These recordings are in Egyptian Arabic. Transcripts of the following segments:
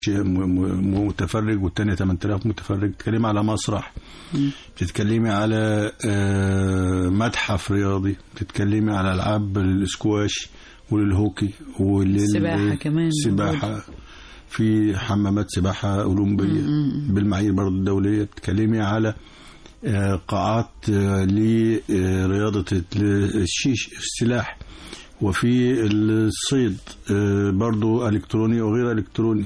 متفرج والتانية 8000 متفرج بتتكلمي على مسرح بتتكلمي على متحف رياضي بتتكلمي على العاب الاسكواش وللهوكي السباحة كمان السباحة في حمامات سباحة أولمبية بالمعايير برضه الدولية بتتكلمي على قاعات لرياضة الشيش السلاح وفي الصيد برضو إلكتروني وغير إلكتروني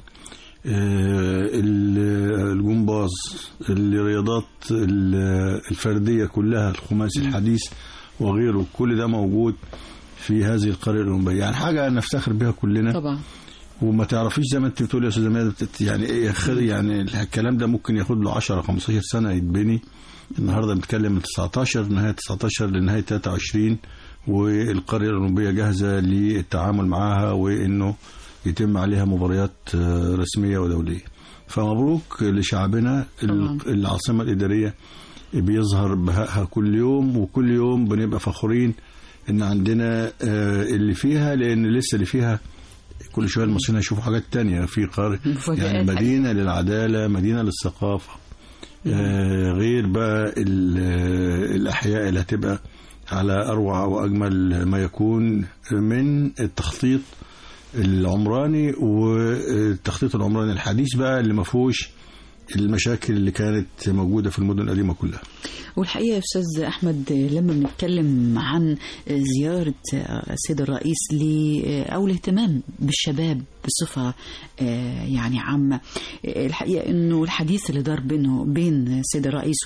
الجمباز الرياضات الفردية كلها الخماسي الحديث وغيره كل ده موجود في هذه القرية الأولمبية يعني حاجة نفتخر بها كلنا طبعا وما تعرفيش زي ما انت بتقولي يا استاذ ميادة يعني ايه يعني الكلام ده ممكن ياخد له 10 15 سنه يتبني النهارده بنتكلم من 19 نهايه 19 لنهايه 23 والقريه الاولمبيه جاهزه للتعامل معاها وانه يتم عليها مباريات رسميه ودوليه فمبروك لشعبنا طبعا. العاصمه الاداريه بيظهر بهائها كل يوم وكل يوم بنبقى فخورين ان عندنا اللي فيها لان لسه اللي فيها كل شويه المصريين هيشوفوا حاجات تانية في قار يعني مدينه للعداله مدينه للثقافه آه غير بقى الاحياء اللي هتبقى على اروع واجمل ما يكون من التخطيط العمراني والتخطيط العمراني الحديث بقى اللي ما فيهوش المشاكل اللي كانت موجوده في المدن القديمه كلها. والحقيقه يا استاذ احمد لما بنتكلم عن زياره السيد الرئيس ل او الاهتمام بالشباب بصفه يعني عامه الحقيقه انه الحديث اللي دار بينه بين السيد الرئيس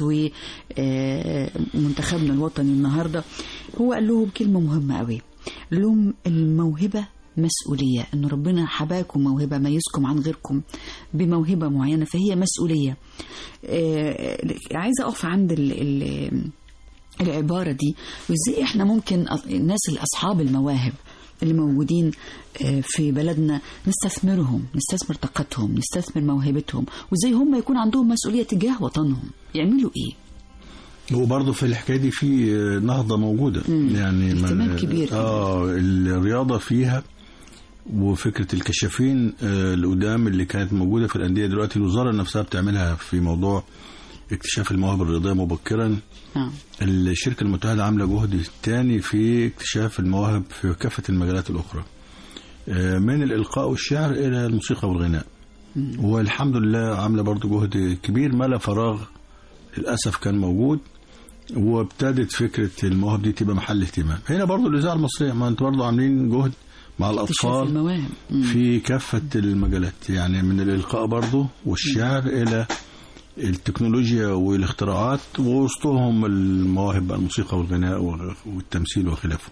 ومنتخبنا الوطني النهارده هو قال لهم كلمه مهمه قوي لهم الموهبه مسؤولية أن ربنا حباكم موهبة ميزكم عن غيركم بموهبة معينة فهي مسؤولية آه عايزة أقف عند ال ال العبارة دي وإزاي إحنا ممكن الناس الأصحاب المواهب اللي موجودين في بلدنا نستثمرهم نستثمر طاقتهم نستثمر موهبتهم وإزاي هم يكون عندهم مسؤولية تجاه وطنهم يعملوا إيه وبرضه في الحكايه دي في نهضه موجوده مم. يعني اهتمام كبير اه الرياضه فيها وفكره الكشافين آه القدام اللي كانت موجوده في الانديه دلوقتي الوزاره نفسها بتعملها في موضوع اكتشاف المواهب الرياضيه مبكرا آه. الشركه المتحده عامله جهد تاني في اكتشاف المواهب في كافه المجالات الاخرى آه من الالقاء والشعر الى الموسيقى والغناء مم. والحمد لله عامله برضه جهد كبير ما لا فراغ للاسف كان موجود وابتدت فكره المواهب دي تبقى محل اهتمام هنا برضو الاذاعه المصريه ما انتوا برضو عاملين جهد مع الاطفال المواهب في كافه المجالات يعني من الالقاء برضو والشعر الى التكنولوجيا والاختراعات ووسطهم المواهب بقى الموسيقى والغناء والتمثيل وخلافه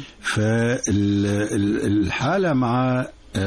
فالحاله مع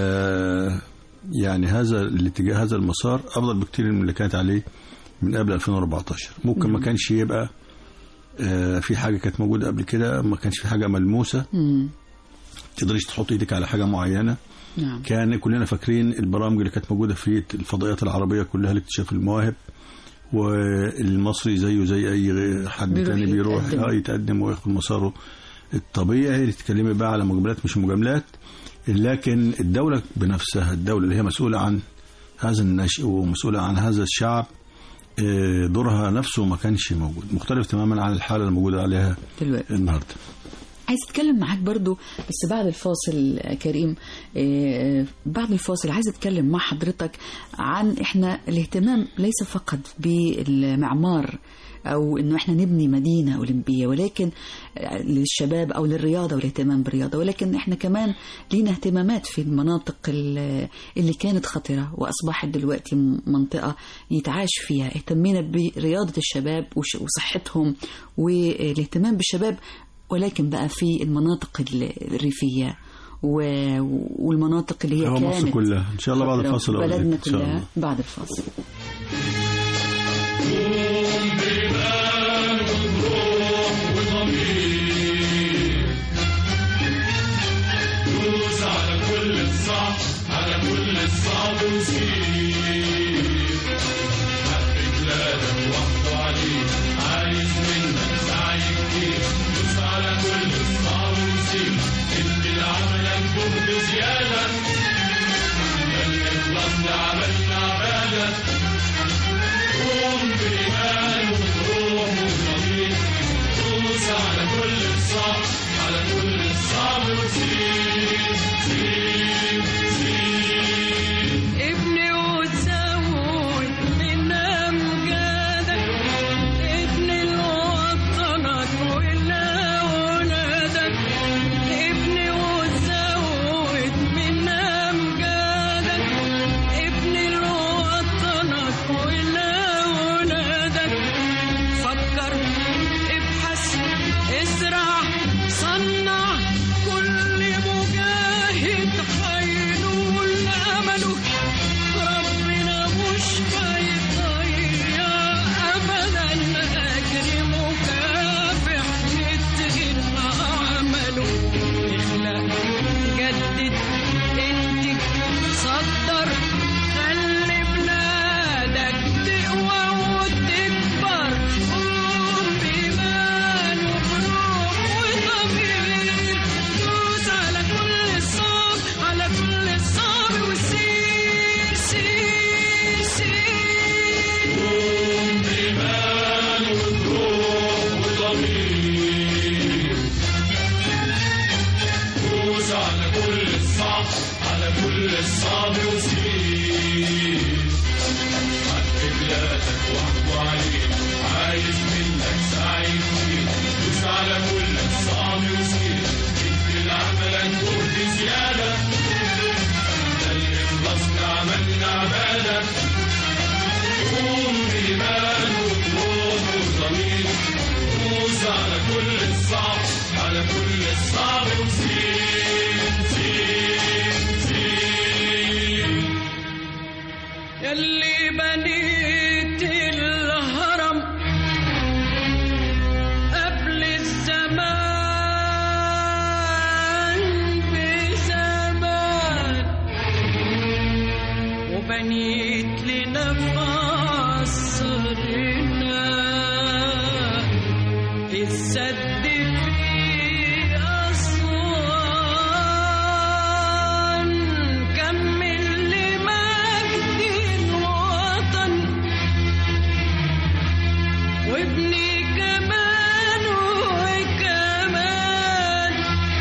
يعني هذا الاتجاه هذا المسار افضل بكتير من اللي كانت عليه من قبل 2014 ممكن ما كانش يبقى آه في حاجه كانت موجوده قبل كده ما كانش في حاجه ملموسه تقدريش تحط ايدك على حاجه معينه نعم. كان كلنا فاكرين البرامج اللي كانت موجوده في الفضائيات العربيه كلها لاكتشاف المواهب والمصري زيه زي اي حد تاني بيروح يتقدم, يتقدم وياخد مساره الطبيعي تتكلمي بقى على مجاملات مش مجاملات لكن الدوله بنفسها الدوله اللي هي مسؤوله عن هذا النشء ومسؤوله عن هذا الشعب دورها نفسه ما كانش موجود مختلف تماما عن الحاله الموجوده عليها دلوقتي النهارده عايز اتكلم معاك برضو بس بعد الفاصل كريم بعد الفاصل عايز اتكلم مع حضرتك عن احنا الاهتمام ليس فقط بالمعمار او انه احنا نبني مدينه اولمبيه ولكن للشباب او للرياضه والاهتمام بالرياضه ولكن احنا كمان لينا اهتمامات في المناطق اللي كانت خطره واصبحت دلوقتي منطقه يتعاش فيها اهتمينا برياضه الشباب وصحتهم والاهتمام بالشباب ولكن بقى في المناطق الريفيه والمناطق اللي هي كانت مصر كلها ان شاء الله بعد الفاصل بلدنا كلها بعد الفاصل على كل الصعب وسير حبك بلادك وحده عليك عايز منك سعي كتير دوس على كل الصعب وسير ادي لعملك جهد زيادة اللي خلصنا عملنا زيادة قوم بإيمان وبروح وضمير دوس على كل الصعب على كل الصعب وسيب سيب سيب ابني وتزود من أمجادك ابني لوطنك ولأولادك ابني وتزود من أمجادك ابني لوطنك ولأولادك فكر ابحث ازرع صنع كل مجاهد هينول أمله ربنا مش هيضيع أبدا أجر مكافح يتقن عمله اخلق جدد انتج صدر خلي بلادك تقوى وتكبر قوم بإيمان وبروح وضمير دوس على كل الصعب على كل الصعب وسير سير سير بإيمان وبروح وضمير دوس على كل الصعب على كل الصعب وسير حق بلادك واحكوا عليه عايز منك سعي كتير دوس على كل الصعب وسير اكتب عملك جهد زيادة ده الإخلاص عملنا عبادة قوم بإيمان وبروح وضمير دوس على كل الصعب على كل الصعب وسير سير سير يلي بنيت الهرم قبل الزمان بزمان وبنيت لنا في عصرنا السد في أسوان كمل لمجد الوطن وابني كمان وكمان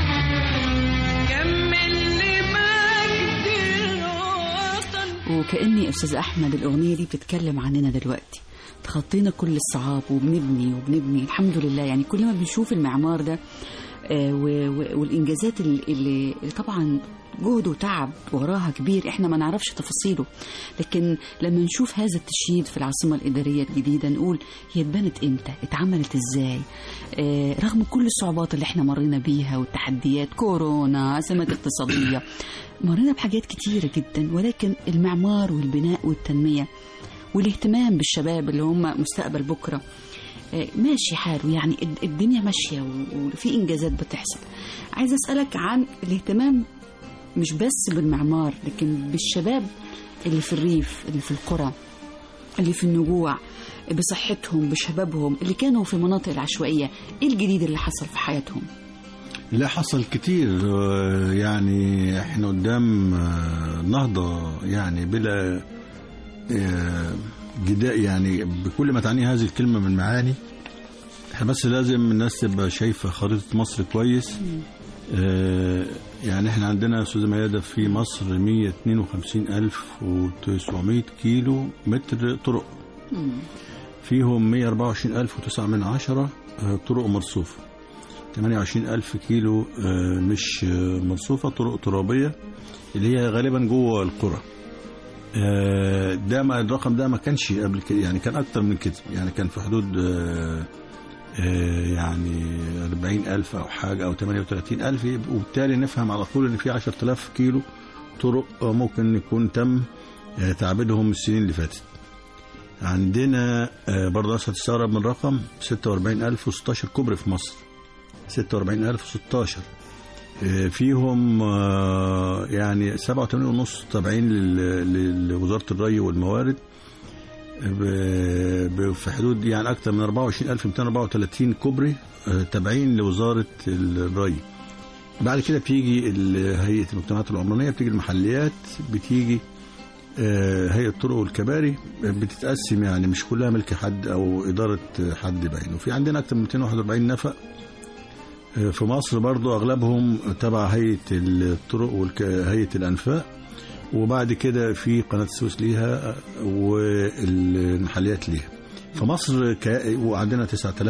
كمل لمجد الوطن وكأني أستاذ أحمد الأغنية دي بتتكلم عننا دلوقتي تخطينا كل الصعاب وبنبني وبنبني الحمد لله يعني كل ما بنشوف المعمار ده آه، و- و- والإنجازات اللي, اللي اللي طبعا جهد وتعب وراها كبير احنا ما نعرفش تفاصيله لكن لما نشوف هذا التشييد في العاصمة الإدارية الجديدة نقول هي اتبنت امتى اتعملت ازاي آه، رغم كل الصعوبات اللي احنا مرينا بيها والتحديات كورونا أزمات اقتصادية مرينا بحاجات كتيرة جدا ولكن المعمار والبناء والتنمية والاهتمام بالشباب اللي هم مستقبل بكرة آه، ماشي حاله يعني الد- الدنيا ماشية و- وفي إنجازات بتحصل عايز أسألك عن الاهتمام مش بس بالمعمار لكن بالشباب اللي في الريف اللي في القرى اللي في النجوع بصحتهم بشبابهم اللي كانوا في المناطق العشوائية ايه الجديد اللي حصل في حياتهم لا حصل كتير آه، يعني احنا قدام آه، نهضة يعني بلا آه، جداء يعني بكل ما تعنيه هذه الكلمة من معاني احنا بس لازم الناس تبقى شايفة خريطة مصر كويس آه، يعني احنا عندنا يا استاذة ميادة في مصر 152900 كيلو متر طرق فيهم 124009 من عشرة آه، طرق مرصوفة 28000 كيلو آه، مش آه، مرصوفة طرق ترابية اللي هي غالبا جوه القرى آه، ده ما الرقم ده ما كانش قبل كده يعني كان أكتر من كده يعني كان في حدود آه، آه، يعني 40000 أو حاجة أو 38000 يبقى- وبالتالي نفهم على طول إن في 10000 كيلو طرق آه، ممكن يكون تم آه، تعبيدهم السنين اللي فاتت عندنا آه، برضه هتستغرب من رقم 46016 كوبري في مصر 46016 آه، فيهم آه، يعني 87 ونص تابعين لل- لل- لوزارة الري والموارد ب- ب- في حدود يعني أكثر من 24234 كوبري آه، تابعين لوزارة الري بعد كده بتيجي ال- هيئة المجتمعات العمرانية بتيجي المحليات بتيجي آه، هيئه الطرق والكباري بتتقسم يعني مش كلها ملك حد او اداره حد بعينه وفي عندنا اكثر من 241 نفق آه، في مصر برضو اغلبهم تبع هيئه الطرق وهيئه الانفاق وبعد كده في قناه السويس ليها والمحليات ليها فمصر ك... وعندنا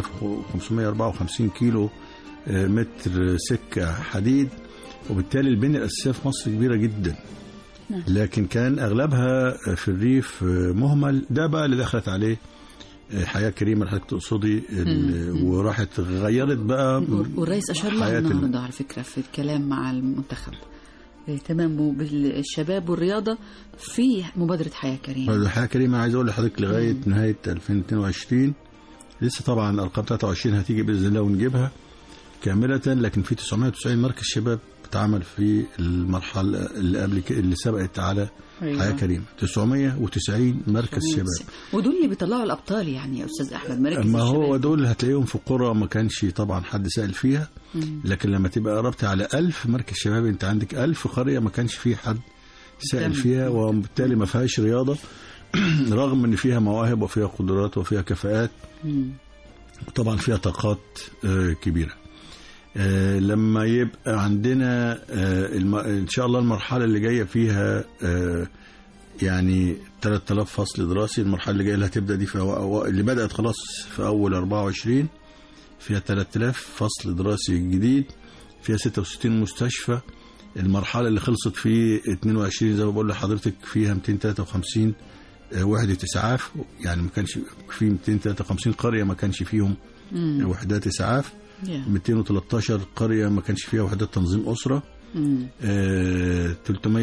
9554 كيلو آه، متر سكه حديد وبالتالي البنيه الاساسيه في مصر كبيره جدا نعم. لكن كان اغلبها في الريف مهمل ده بقى اللي دخلت عليه حياه كريمه اللي حضرتك تقصدي ال- وراحت غيرت بقى والرئيس اشار لها حياة ال- النهارده على فكره في الكلام مع المنتخب اهتمامه بالشباب والرياضه في مبادره حياه كريمه الحياه كريمه عايز اقول لحضرتك لغايه نهايه 2022 لسه طبعا الارقام 23 هتيجي باذن الله ونجيبها كامله لكن في 990 مركز شباب اتعمل في المرحله اللي قبل كده اللي سبقت على أيوة. حياه كريمه 990 مركز شباب ودول اللي بيطلعوا الابطال يعني يا استاذ احمد مراكز ما هو الشباب. دول هتلاقيهم في قرى ما كانش طبعا حد سأل فيها مم. لكن لما تبقى قربت على ألف مركز شباب انت عندك ألف قرية ما كانش في حد سأل تمام. فيها وبالتالي ما فيهاش رياضة رغم ان فيها مواهب وفيها قدرات وفيها كفاءات مم. وطبعا فيها طاقات آه، كبيرة آه، لما يبقى عندنا آه، الم- ان شاء الله المرحلة اللي جاية فيها آه، يعني 3000 فصل دراسي المرحلة اللي جاية اللي هتبدأ دي في أو- أو- اللي بدأت خلاص في أول 24 فيها 3000 فصل دراسي جديد فيها 66 مستشفى المرحلة اللي خلصت في 22 زي ما بقول لحضرتك فيها 253 آه، وحدة إسعاف يعني ما كانش في 253 قرية ما كانش فيهم مم. وحدات إسعاف يا. 213 قرية ما كانش فيها وحدات تنظيم أسرة مم. آه،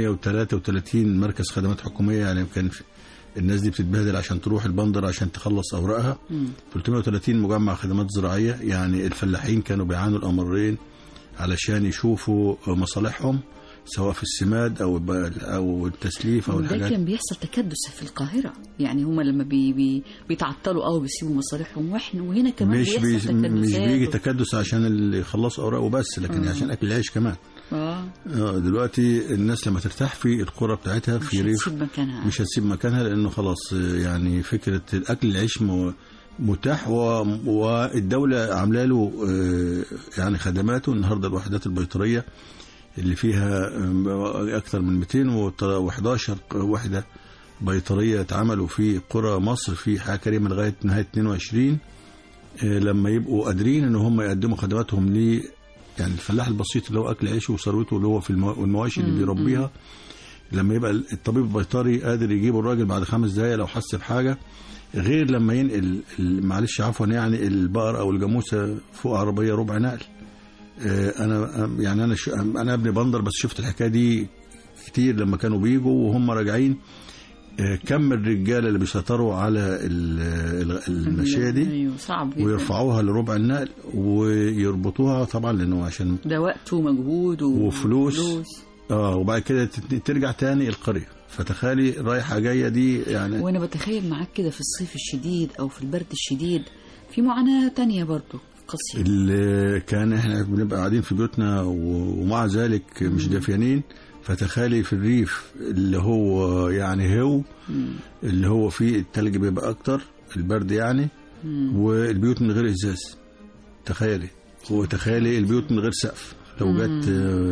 333 مركز خدمات حكومية يعني كان في الناس دي بتتبهدل عشان تروح البندر عشان تخلص أوراقها مم. 330 مجمع خدمات زراعية يعني الفلاحين كانوا بيعانوا الأمرين علشان يشوفوا مصالحهم سواء في السماد أو الب- أو التسليف أو وده الحاجات كان بيحصل تكدس في القاهرة يعني هما لما بي بي بيتعطلوا أو بيسيبوا مصالحهم واحنا وهنا كمان مش بيحصل بي مش تكدسات بيجي و- تكدس عشان اللي يخلصوا أوراقه بس لكن آه. عشان أكل العيش كمان اه آه، دلوقتي الناس لما ترتاح في القرى بتاعتها مش في ريف هتسيب مكانها مش هتسيب مكانها لانه خلاص آه، يعني فكره الاكل العيش م- متاح و- والدوله عامله له آه، يعني خدماته النهارده الوحدات البيطريه اللي فيها آه، اكثر من 211 وحده بيطريه اتعملوا في قرى مصر في حياه كريمه لغايه نهايه 22 آه، لما يبقوا قادرين ان هم يقدموا خدماتهم ل يعني الفلاح البسيط اللي هو اكل عيشه وثروته اللي هو في المو- المواشي اللي مم، بيربيها لما يبقى الطبيب البيطري قادر يجيب الراجل بعد خمس دقايق لو حس بحاجه غير لما ينقل ال- معلش عفوا يعني البقر او الجاموسه فوق عربيه ربع نقل آه، انا يعني انا ش- انا ابني بندر بس شفت الحكايه دي كتير لما كانوا بيجوا وهم راجعين آه، كم الرجاله اللي بيسيطروا على ال- ال- الماشيه دي ايوه صعب جدا ويرفعوها لربع النقل ويربطوها طبعا لانه عشان ده وقت ومجهود و... وفلوس. اه وبعد كده تت- ترجع تاني القريه فتخيلي رايحه جايه دي يعني وانا بتخيل معاك كده في الصيف الشديد او في البرد الشديد في معاناة تانية برضو قاسية اللي كان احنا بنبقى قاعدين في بيوتنا و- ومع ذلك مش دافيانين فتخيلي في الريف اللي هو يعني هو مم. اللي هو فيه التلج بيبقى اكتر البرد يعني مم. والبيوت من غير ازاز تخيلي وتخيلي البيوت من غير سقف لو جت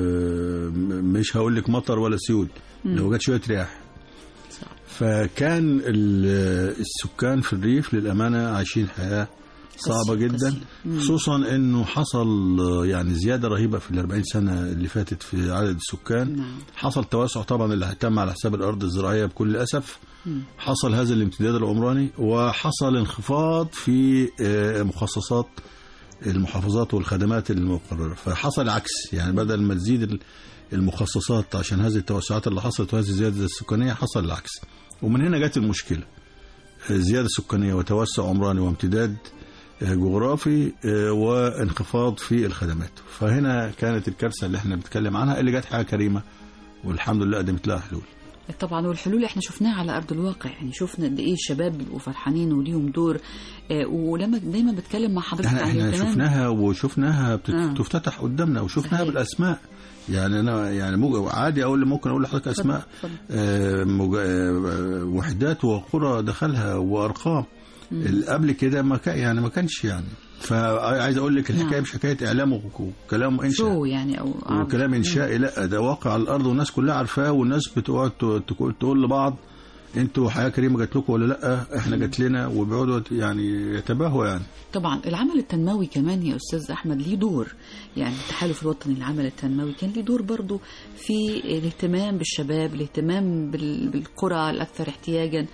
آه، م- مش هقول لك مطر ولا سيول لو جت شويه رياح صعب. فكان ال- السكان في الريف للامانه عايشين حياه صعبه قاسية، جدا قاسية. مم. خصوصا انه حصل آه، يعني زياده رهيبه في ال 40 سنه اللي فاتت في عدد السكان نعم حصل توسع طبعا اللي تم على حساب الارض الزراعيه بكل اسف مم. حصل هذا الامتداد العمراني وحصل انخفاض في آه، مخصصات المحافظات والخدمات المقررة فحصل عكس يعني بدل ما تزيد ال- المخصصات عشان هذه التوسعات اللي حصلت وهذه الزيادة السكانية حصل العكس ومن هنا جت المشكلة آه، زيادة سكانية وتوسع عمراني وامتداد آه، جغرافي آه، وانخفاض في الخدمات فهنا كانت الكارثة اللي احنا بنتكلم عنها اللي جت حاجة كريمة والحمد لله قدمت لها حلول طبعا والحلول احنا شفناها على ارض الواقع يعني شفنا قد ايه الشباب بيبقوا فرحانين وليهم دور آه، ولما دايما بتكلم مع حضرتك احنا عن احنا الاهتمام شفناها وشفناها بتت- آه. بتفتتح قدامنا وشفناها صحيح. بالاسماء يعني انا يعني مو عادي اقول ممكن اقول لحضرتك اسماء اتفضل. آه، مج- آه، وحدات وقرى دخلها وارقام ال- قبل كده ما كان يعني ما كانش يعني فعايز اقول لك الحكايه نعم. مش حكايه اعلام وك- وكلام انشاء شو يعني او عرض. وكلام انشائي لا ده واقع على الارض والناس كلها عارفاه والناس بتقعد ت- تقول تقول لبعض انتوا حياه كريمه جات لكم ولا لا احنا جات لنا وبيقعدوا يعني يتباهوا يعني طبعا العمل التنموي كمان يا استاذ احمد ليه دور يعني التحالف الوطني للعمل التنموي كان ليه دور برضو في الاهتمام بالشباب الاهتمام بال- بالقرى الاكثر احتياجا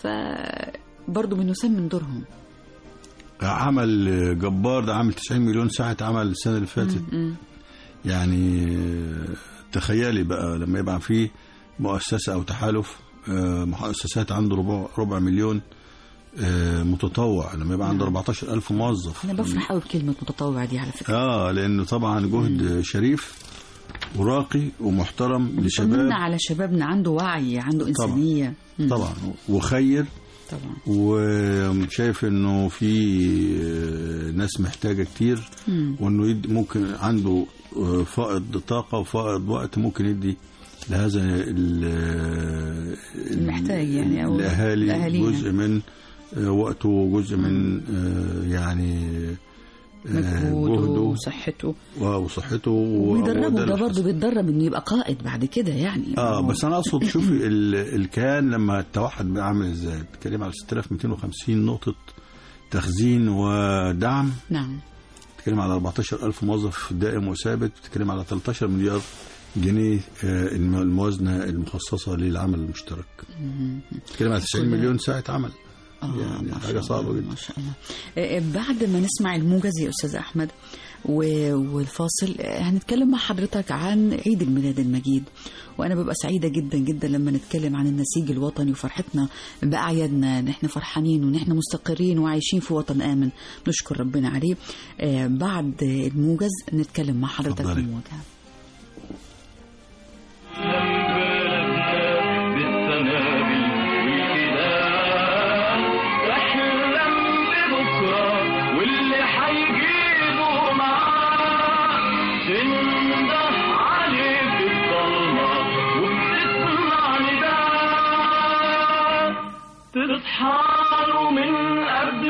فبرضو بنسمي من دورهم عمل جبار ده عامل 90 مليون ساعة عمل السنة اللي فاتت مم. يعني تخيلي بقى لما يبقى فيه مؤسسة أو تحالف آه، مؤسسات عنده ربع, ربع مليون آه، متطوع لما يبقى عنده 14 ألف موظف انا بفرح قوي بكلمه متطوع دي على فكره اه لأنه طبعا جهد شريف وراقي ومحترم طمنا لشباب على شبابنا عنده وعي عنده انسانيه مم. طبعا وخير طبعا وشايف انه في آه، ناس محتاجه كتير مم. وانه يدي ممكن عنده آه، فائض طاقه وفائض وقت ممكن يدي لهذا ال- ال- المحتاج يعني أو الاهالي لأهالينا. جزء من آه، وقته وجزء من آه، يعني آه، مجهوده جهده وصحته وصحته وبيدربه وده ده اللي برضه بيتدرب انه يبقى قائد بعد كده يعني اه بس انا اقصد شوفي ال- الكيان لما التوحد بقى عامل ازاي بتتكلم على 6250 نقطه تخزين ودعم نعم بتتكلم على 14000 موظف دائم وثابت بتتكلم على 13 مليار جنيه آه، الم- الموازنه المخصصه للعمل المشترك بتتكلم على 90 كل- مليون ساعه عمل آه يعني ما حاجة شاء صعبة الله، جدا. ما شاء الله آه، آه، بعد ما نسمع الموجز يا أستاذ أحمد و- والفاصل آه، هنتكلم مع حضرتك عن عيد الميلاد المجيد وأنا ببقى سعيدة جدا جدا لما نتكلم عن النسيج الوطني وفرحتنا بأعيادنا إن إحنا فرحانين وإن إحنا مستقرين وعايشين في وطن آمن نشكر ربنا عليه آه، بعد الموجز نتكلم مع حضرتك في اتفضلي. المواجهة بالسنابل والكلام احلم ببكره واللي حيجيبه معاه تنده عليه في الضلمه وبتسمع نداء تصحى له من قبل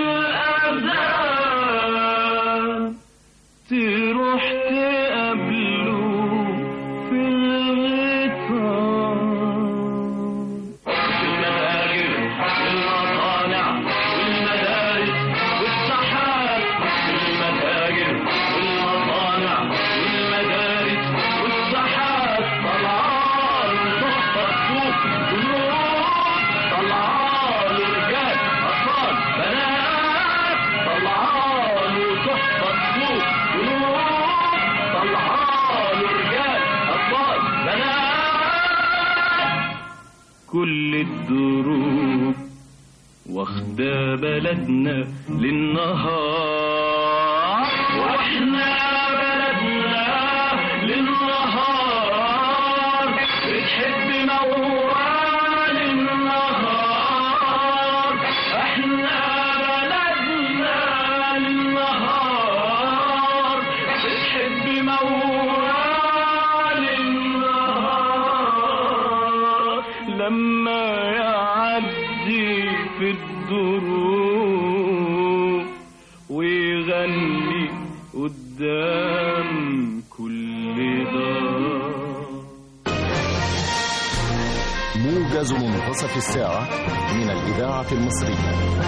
الاذان تروح تقابله في الغيطان في المتاجر والمصانع والمدارس والساحات في المتاجر والمصانع والمدارس والساحات طلعان تحفة سوق بنور طلعان رجال أطفال بنات طلعان تحفة سوق بنور طلعان رجال أطفال بنات كل الدروب واخدة بلدنا للنهار واحنا بلدنا للنهار بتحب موال النهار احنا بلدنا للنهار بتحب موال النهار لما يعدي في الدروب ويغني قدام كل دار موجز منتصف الساعة من الإذاعة المصرية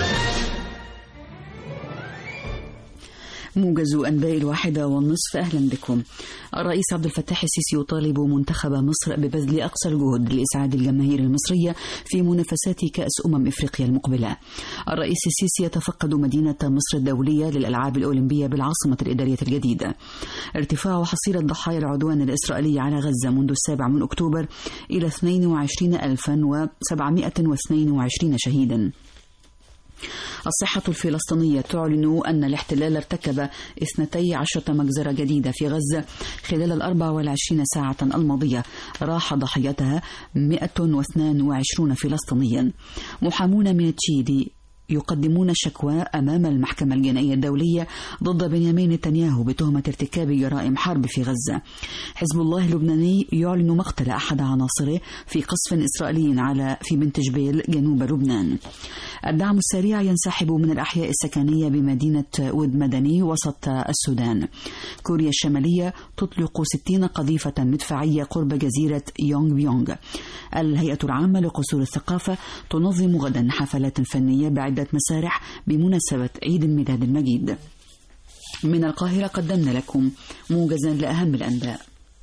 موجز أنباء الواحدة والنصف أهلا بكم الرئيس عبد الفتاح السيسي يطالب منتخب مصر ببذل أقصى الجهد لإسعاد الجماهير المصرية في منافسات كأس أمم إفريقيا المقبلة الرئيس السيسي يتفقد مدينة مصر الدولية للألعاب الأولمبية بالعاصمة الإدارية الجديدة ارتفاع حصيلة ضحايا العدوان الإسرائيلي على غزة منذ السابع من أكتوبر إلى 22722 شهيدا الصحة الفلسطينية تعلن أن الاحتلال ارتكب 12 مجزرة جديدة في غزة خلال ال 24 ساعة الماضية راح ضحيتها 122 فلسطينيا محامون من تشيدي يقدمون شكوى أمام المحكمة الجنائية الدولية ضد بنيامين نتنياهو بتهمة ارتكاب جرائم حرب في غزة حزب الله اللبناني يعلن مقتل أحد عناصره في قصف إسرائيلي على في بنت جبيل جنوب لبنان الدعم السريع ينسحب من الأحياء السكنية بمدينة ود مدني وسط السودان كوريا الشمالية تطلق 60 قذيفة مدفعية قرب جزيرة يونغ بيونغ الهيئة العامة لقصور الثقافة تنظم غدا حفلات فنية بعدة مسارح بمناسبة عيد الميلاد المجيد من القاهرة قدمنا لكم موجزا لأهم الأنباء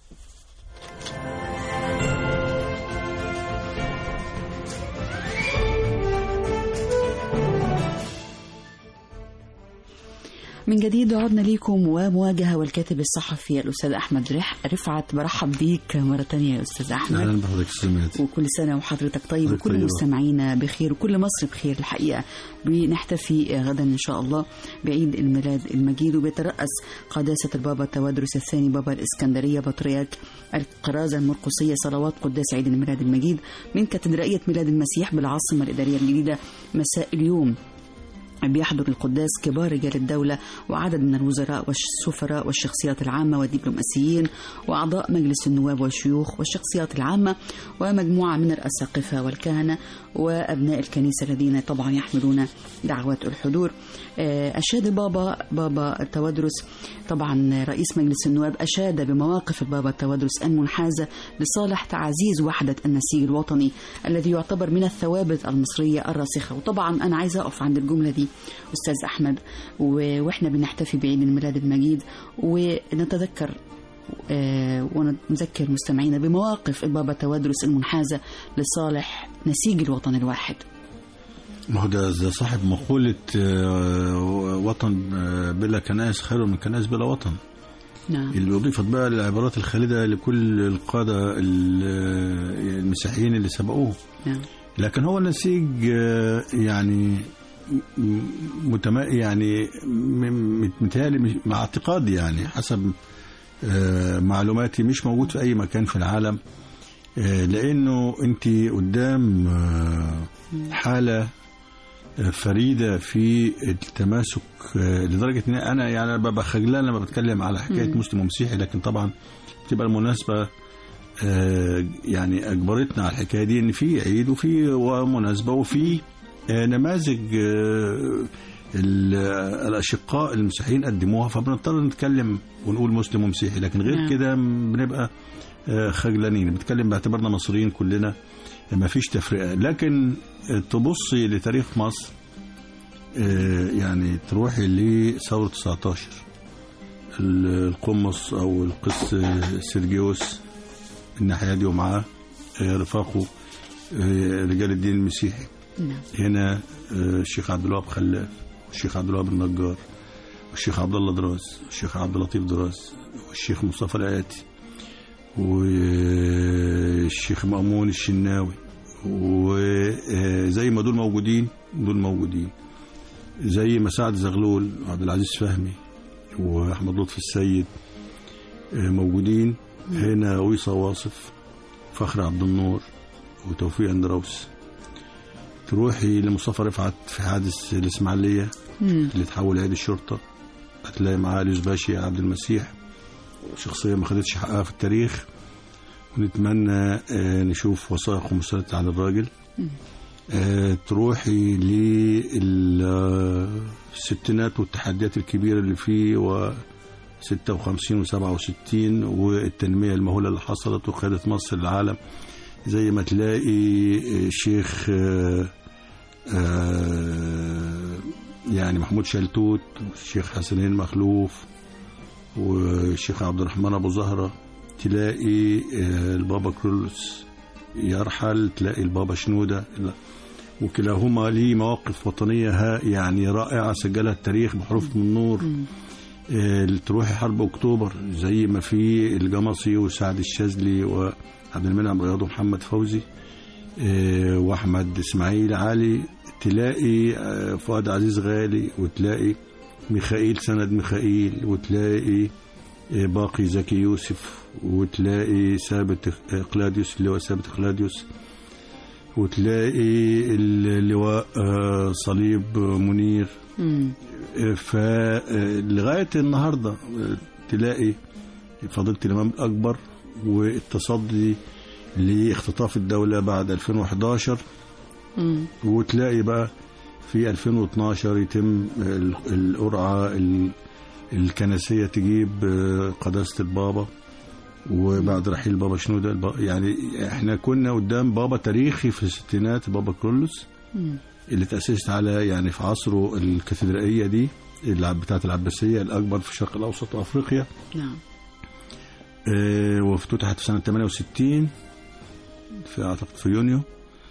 من جديد عدنا ليكم ومواجهة والكاتب الصحفي الأستاذ أحمد رح رفعت برحب بيك مرة تانية يا أستاذ أحمد اهلا بحضرتك سمعت وكل سنة وحضرتك طيب حضرتك وكل طيبة. مستمعينا بخير وكل مصر بخير الحقيقة بنحتفي غدا إن شاء الله بعيد الميلاد المجيد وبيترأس قداسة البابا التوادرس الثاني بابا الإسكندرية بطريرك القرازة المرقسية صلوات قداس عيد الميلاد المجيد من كاتدرائية ميلاد المسيح بالعاصمة الإدارية الجديدة مساء اليوم بيحضر القداس كبار رجال الدولة وعدد من الوزراء والسفراء والشخصيات العامة والدبلوماسيين وأعضاء مجلس النواب والشيوخ والشخصيات العامة ومجموعة من الأساقفة والكهنة وأبناء الكنيسة الذين طبعا يحملون دعوات الحضور آه، أشاد بابا بابا التوادرس طبعا رئيس مجلس النواب أشاد بمواقف البابا التوادرس المنحازة لصالح تعزيز وحدة النسيج الوطني الذي يعتبر من الثوابت المصرية الراسخة وطبعا أنا عايزة أقف عند الجملة دي أستاذ أحمد و- وإحنا بنحتفي بعيد الميلاد المجيد ونتذكر آه، ونذكر مستمعينا بمواقف البابا توادرس المنحازة لصالح نسيج الوطن الواحد ما هو ده ده صاحب مقولة آه، وطن آه، بلا كنائس خير من كنائس بلا وطن نعم اللي أضيفت بقى العبارات الخالدة لكل القادة ال- المسيحيين اللي سبقوه نعم لكن هو النسيج آه، يعني م- متما يعني م- متهيألي مش- مع اعتقادي يعني حسب آه، معلوماتي مش موجود في أي مكان في العالم آه، لأنه أنت قدام آه، حالة آه، فريدة في التماسك آه، لدرجة إن أنا يعني ببقى خجلان لما بتكلم على حكاية مسلم ومسيحي لكن طبعا تبقى المناسبة آه، يعني اجبرتنا على الحكايه دي ان في عيد وفي مناسبه وفي آه، نماذج آه، ال- الاشقاء المسيحيين قدموها فبنضطر نتكلم ونقول مسلم ومسيحي لكن غير نعم. كده بنبقى آه، خجلانين بنتكلم باعتبارنا مصريين كلنا ما فيش تفرقه لكن آه، تبصي لتاريخ مصر آه، يعني تروحي لثوره 19 ال- القمص او القس سيرجيوس الناحيه دي ومعاه آه، رفاقه آه، رجال الدين المسيحي نعم هنا آه، الشيخ عبد الوهاب خلاف والشيخ عبد الوهاب النجار والشيخ عبد الله دراز والشيخ عبد اللطيف دراز والشيخ مصطفى الآياتي والشيخ مأمون الشناوي وزي ما دول موجودين دول موجودين زي ما سعد زغلول وعبد العزيز فهمي واحمد لطفي السيد آه، موجودين هنا ويصا واصف فخر عبد النور وتوفيق اندروس تروحي لمصطفى رفعت في حادث الاسماعيليه مم. اللي تحول عيد الشرطه هتلاقي معاه اليوس باشي عبد المسيح شخصيه ما خدتش حقها في التاريخ ونتمنى آه، نشوف وثائق ومستندات عن الراجل آه، تروحي للستينات والتحديات الكبيرة اللي فيه و 56 و 67 والتنمية المهولة اللي حصلت وخدت مصر للعالم زي ما تلاقي الشيخ آه، آه، يعني محمود شلتوت والشيخ حسنين مخلوف والشيخ عبد الرحمن ابو زهره تلاقي آه، البابا كرولوس يرحل تلاقي البابا شنوده لا. وكلاهما ليه مواقف وطنيه ها يعني رائعه سجلها التاريخ بحروف من نور آه، تروحي حرب اكتوبر زي ما في الجمصي وسعد الشاذلي وعبد المنعم رياض ومحمد فوزي آه، واحمد اسماعيل علي تلاقي آه، فؤاد عزيز غالي وتلاقي ميخائيل سند ميخائيل وتلاقي آه، باقي زكي يوسف وتلاقي ثابت اقلاديوس اللي هو ثابت اقلاديوس وتلاقي اللواء آه، صليب منير مم. فلغاية النهاردة تلاقي فضيلة الإمام الأكبر والتصدي لاختطاف الدولة بعد 2011 مم. وتلاقي بقى في 2012 يتم ال- القرعة ال- الكنسية تجيب آه، قداسة البابا وبعد رحيل بابا شنودة الب- يعني احنا كنا قدام بابا تاريخي في الستينات بابا كرولوس مم. اللي تأسست على يعني في عصره الكاتدرائية دي اللي بتاعت العباسية الأكبر في الشرق الأوسط وأفريقيا نعم آه، وافتتحت في سنة 68 في أعتقد في يونيو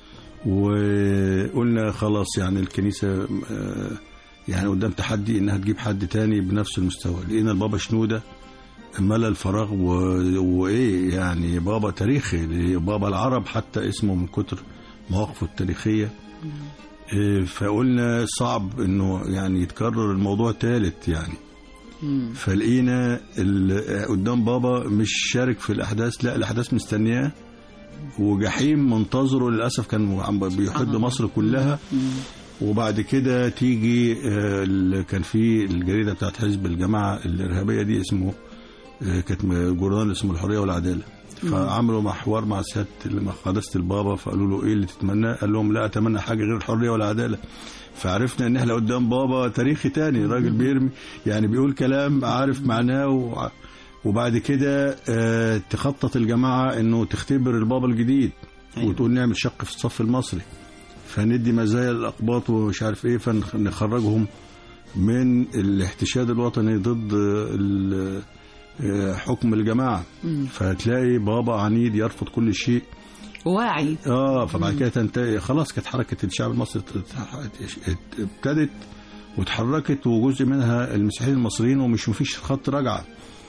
وقلنا خلاص يعني الكنيسة آه، يعني قدام تحدي إنها تجيب حد تاني بنفس المستوى لقينا البابا شنودة ملى الفراغ و... وإيه يعني بابا تاريخي بابا العرب حتى اسمه من كتر مواقفه التاريخية آه، فقلنا صعب إنه يعني يتكرر الموضوع ثالث يعني مم. فلقينا ال- قدام بابا مش شارك في الاحداث لا الاحداث مستنياه وجحيم منتظره للاسف كان عم بيحد آه. مصر كلها مم. وبعد كده تيجي آه، ال- كان في الجريده بتاعت حزب الجماعه الارهابيه دي اسمه آه، كانت م- جورنال اسمه الحريه والعداله فعملوا مع حوار مع سياده مع قداسه البابا فقالوا له ايه اللي تتمناه؟ قال لهم لا اتمنى حاجه غير الحريه والعداله فعرفنا ان احنا قدام بابا تاريخي تاني راجل بيرمي يعني بيقول كلام عارف معناه وع- وبعد كده آه، تخطط الجماعه انه تختبر البابا الجديد أيوة. وتقول نعمل شق في الصف المصري فندي مزايا للاقباط ومش عارف ايه فنخرجهم من الاحتشاد الوطني ضد ال- آه، حكم الجماعه مم. فتلاقي بابا عنيد يرفض كل شيء واعي اه فبعد كده تنتهي خلاص كانت حركه الشعب المصري ات- ابتدت وتحركت وجزء منها المسيحيين المصريين ومش مفيش خط رجعه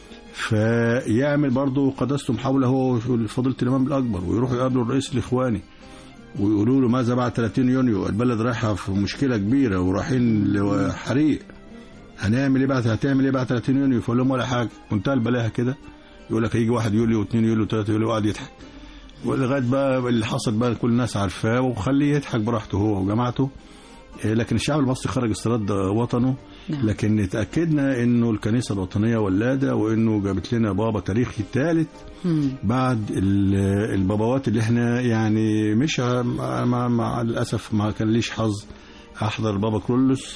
فيعمل برضه قداسته محاوله هو فضيله الامام الاكبر ويروحوا يقابلوا الرئيس الاخواني ويقولوا له ماذا بعد 30 يونيو البلد رايحه في مشكله كبيره ورايحين لحريق هنعمل ايه بعد هتعمل ايه بعد 30 يونيو فقول لهم ولا حاجه منتهى البلاهه كده يقول لك هيجي 1 يوليو و2 يوليو و3 يوليو وقعد يضحك ولغايه بقى اللي حصل بقى كل الناس عارفاه وخليه يضحك براحته هو وجماعته إيه، لكن الشعب المصري خرج استرد وطنه نعم. لكن اتاكدنا انه الكنيسه الوطنيه ولاده وانه جابت لنا بابا تاريخي ثالث مم. بعد ال- الباباوات اللي احنا يعني مش ع- مع, مع, مع الاسف ما كان ليش حظ احضر بابا كرولوس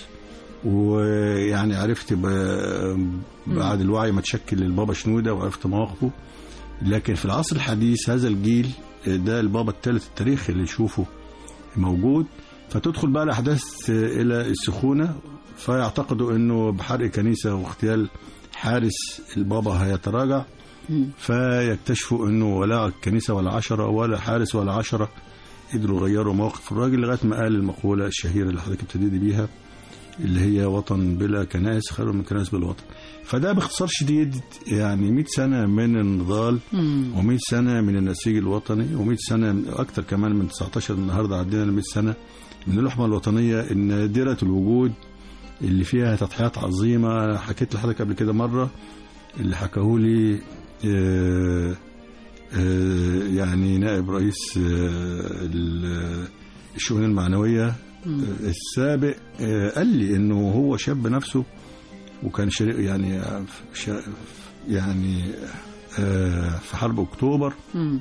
ويعني عرفت ب- بعد الوعي ما تشكل البابا شنوده وعرفت مواقفه لكن في العصر الحديث هذا الجيل ده البابا الثالث التاريخي اللي يشوفه موجود فتدخل بقى الاحداث الى السخونه فيعتقدوا انه بحرق كنيسه واغتيال حارس البابا هيتراجع مم. فيكتشفوا انه ولا الكنيسه ولا عشرة ولا حارس ولا عشرة قدروا يغيروا موقف الراجل لغايه ما قال المقوله الشهيره اللي حضرتك ابتديتي بيها اللي هي وطن بلا كنائس خير من كنائس بلا وطن فده باختصار شديد يعني 100 سنه من النضال مم. و100 سنه من النسيج الوطني و100 سنه اكتر كمان من 19 النهارده عدينا ل 100 سنه من اللحمه الوطنيه النادره الوجود اللي فيها تضحيات عظيمه حكيت لحضرتك قبل كده مره اللي حكاه لي آه، آه، يعني نائب رئيس آه، ال- الشؤون المعنويه آه، السابق آه، قال لي انه هو شاب نفسه وكان شريك يعني آه، شا- يعني آه، في حرب اكتوبر مم.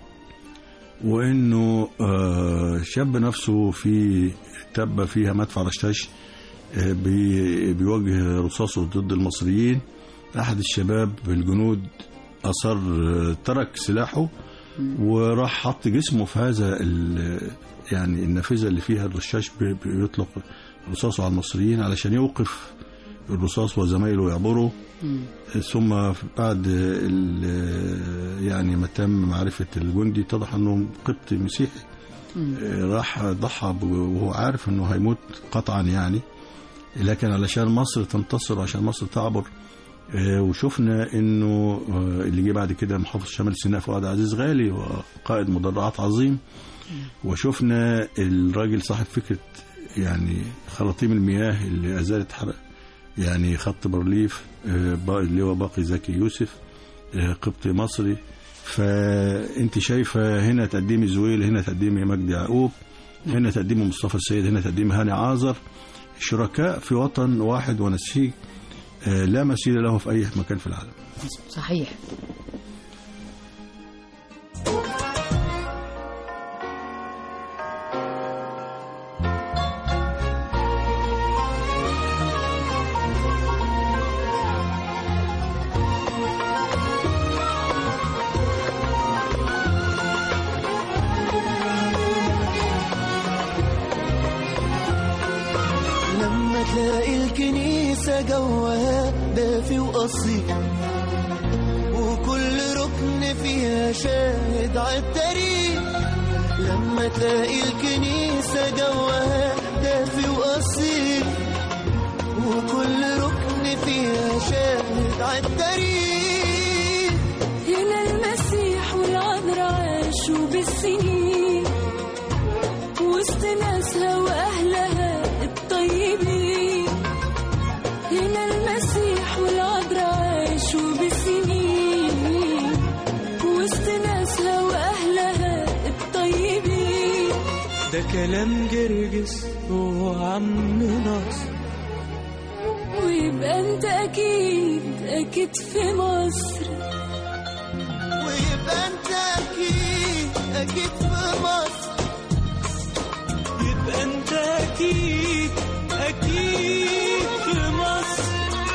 وانه آه، شاب نفسه في تبه فيها مدفع رشتاش آه، بي- بيوجه رصاصه ضد المصريين احد الشباب الجنود اصر آه، ترك سلاحه وراح حط جسمه في هذا ال- يعني النافذه اللي فيها الرشاش بي- بيطلق رصاصه على المصريين علشان يوقف الرصاص وزمايله يعبروا مم. ثم بعد ال- يعني ما تم معرفة الجندي اتضح انه قبطي مسيحي مم. راح ضحى ب- وهو عارف انه هيموت قطعا يعني لكن علشان مصر تنتصر وعشان مصر تعبر آه، وشفنا انه آه، اللي جه بعد كده محافظ شمال سيناء فؤاد عزيز غالي وقائد مدرعات عظيم وشفنا الراجل صاحب فكره يعني خراطيم المياه اللي ازالت حرق يعني خط برليف آه، با- اللي هو باقي زكي يوسف آه، قبطي مصري فانت شايفه هنا تقديم زويل هنا تقديم مجدي يعقوب هنا تقديم مصطفى السيد هنا تقديم هاني عازر شركاء في وطن واحد ونسيج آه، لا مثيل له في اي مكان في العالم صحيح لما تلاقي الكنيسة جواها دافي وأصيل وكل ركن فيها شاهد عالتاريخ لما تلاقي الكنيسة جواها دافي وأصيل وكل ركن فيها شاهد عالتاريخ هنا المسيح والعذراء عاشوا بالسنين وسط ناسها وأهلها الطيبين هنا المسيح والعذراء عاشوا بالسنين وسط ناسها وأهلها الطيبين ده كلام جرجس وعم ناصر ويبقى انت أكيد أكيد في مصر ويبقى انت اكيد اكيد في مصر يبقى انت اكيد اكيد في مصر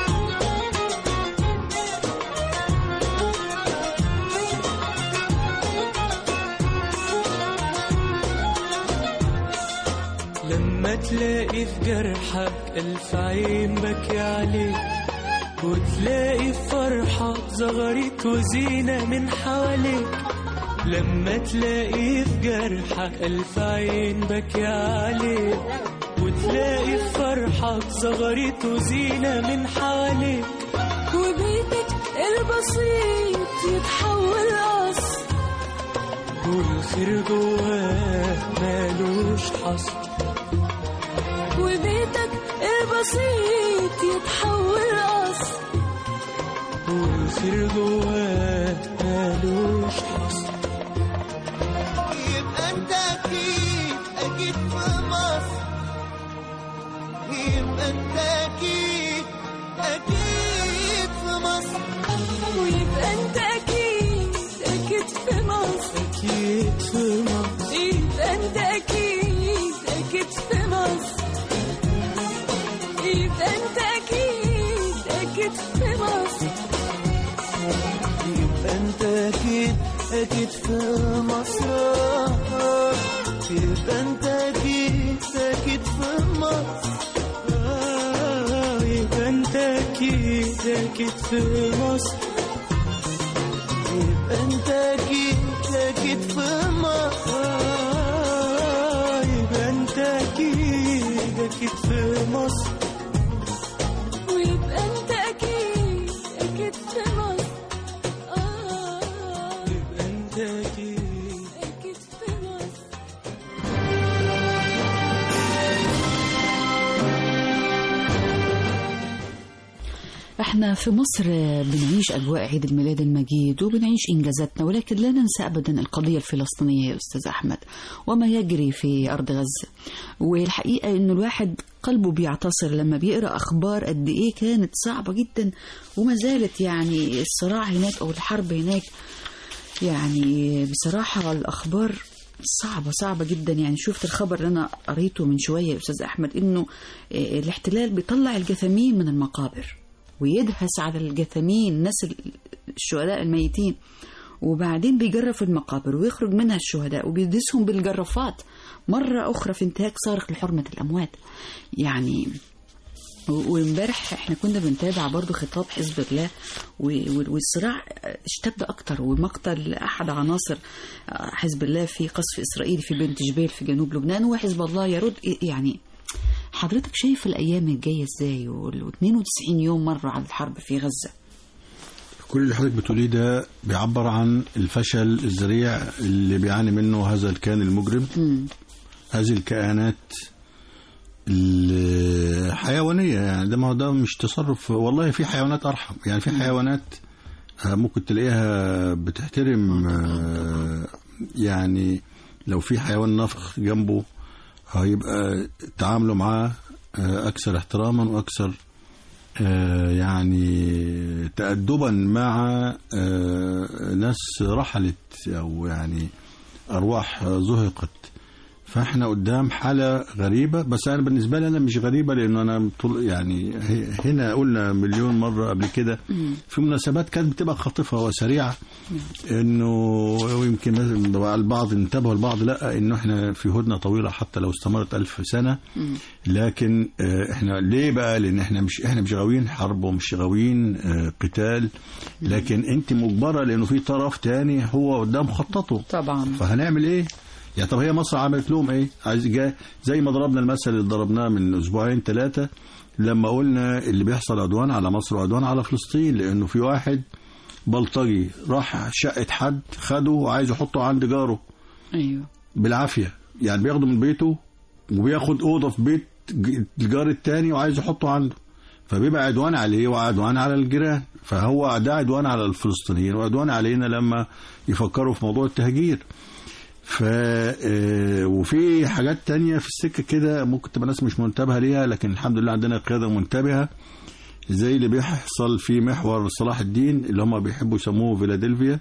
لما تلاقي في جرحك ألف عين بكي عليك وتلاقي في فرحة زغرت وزينة من حواليك لما تلاقي في جرحك ألف عين بكي عليك وتلاقي في فرحة زغرت وزينة من حواليك وبيتك البسيط يتحول قصر والخير جواه مالوش حصر وبيتك البسيط يتحول قصر والخير جواه مالوش حصر يبقى انت اكيد اكيد في مصر يبقى انت اكيد اكيد في مصر ويبقى انت اكيد اكيد في مصر اكيد في مصر يبقى انت اكيد اكيد في مصر يبقى انت اكيد اكيد في مصر يبقى انت اكيد اكيد في مصر يبقى انت اكيد اكيد في مصر آه، يبقى انت اكيد اكيد في مصر يبقى انت اكيد اكيد في مصر آه، يبقى انت اكيد اكيد في مصر ويبقى انت اكيد اكيد في مصر آه يبقى انت اكيد اكيد في مصر احنا في مصر بنعيش اجواء عيد الميلاد المجيد وبنعيش انجازاتنا ولكن لا ننسى ابدا القضيه الفلسطينيه يا استاذ احمد وما يجري في ارض غزه والحقيقه انه الواحد قلبه بيعتصر لما بيقرا اخبار قد ايه كانت صعبه جدا وما زالت يعني الصراع هناك او الحرب هناك يعني بصراحه الاخبار صعبة صعبة جدا يعني شفت الخبر اللي أنا قريته من شوية يا أستاذ أحمد إنه آه، الاحتلال بيطلع الجثامين من المقابر ويدهس على الجثامين الناس ال- الشهداء الميتين وبعدين بيجرف المقابر ويخرج منها الشهداء وبيدسهم بالجرافات مرة أخرى في انتهاك صارخ لحرمة الأموات يعني و- وامبارح احنا كنا بنتابع برضو خطاب حزب الله و- و- والصراع اشتد اكتر ومقتل احد عناصر حزب الله في قصف اسرائيلي في بنت جبيل في جنوب لبنان وحزب الله يرد يعني حضرتك شايف الايام الجايه ازاي وال 92 يوم مروا على الحرب في غزه كل اللي حضرتك بتقوليه ده بيعبر عن الفشل الذريع اللي بيعاني منه هذا الكيان المجرم مم. هذه الكيانات الحيوانيه يعني ده ما هو ده مش تصرف والله في حيوانات ارحم يعني في حيوانات آه، ممكن تلاقيها بتحترم آه، يعني لو في حيوان نفخ جنبه هيبقى تعامله معاه آه، اكثر احتراما واكثر آه، يعني تأدبا مع آه، ناس رحلت او يعني ارواح زهقت فاحنا قدام حاله غريبه بس انا بالنسبه لي انا مش غريبه لانه انا طول يعني ه- هنا قلنا مليون مره قبل كده في مناسبات كانت بتبقى خاطفه وسريعه انه يمكن البعض انتبهوا البعض لا انه احنا في هدنه طويله حتى لو استمرت ألف سنه لكن آه، احنا ليه بقى لان احنا مش احنا مش غاويين حرب ومش غاويين آه، قتال لكن انت مجبره لانه في طرف تاني هو قدام خطته طبعا فهنعمل ايه؟ يعني طب هي مصر عملت لهم ايه؟ عايز جا زي ما ضربنا المثل اللي ضربناه من اسبوعين ثلاثه لما قلنا اللي بيحصل عدوان على مصر وعدوان على فلسطين لانه في واحد بلطجي راح شقه حد خده وعايز يحطه عند جاره ايوه بالعافيه يعني بياخده من بيته وبياخد اوضه في بيت ج- الجار التاني وعايز يحطه عنده فبيبقى عدوان عليه وعدوان على الجيران فهو ده عدوان على الفلسطينيين وعدوان علينا لما يفكروا في موضوع التهجير ف آه، وفي حاجات تانية في السكة كده ممكن تبقى ناس مش منتبهة ليها لكن الحمد لله عندنا قيادة منتبهة زي اللي بيحصل في محور صلاح الدين اللي هم بيحبوا يسموه فيلادلفيا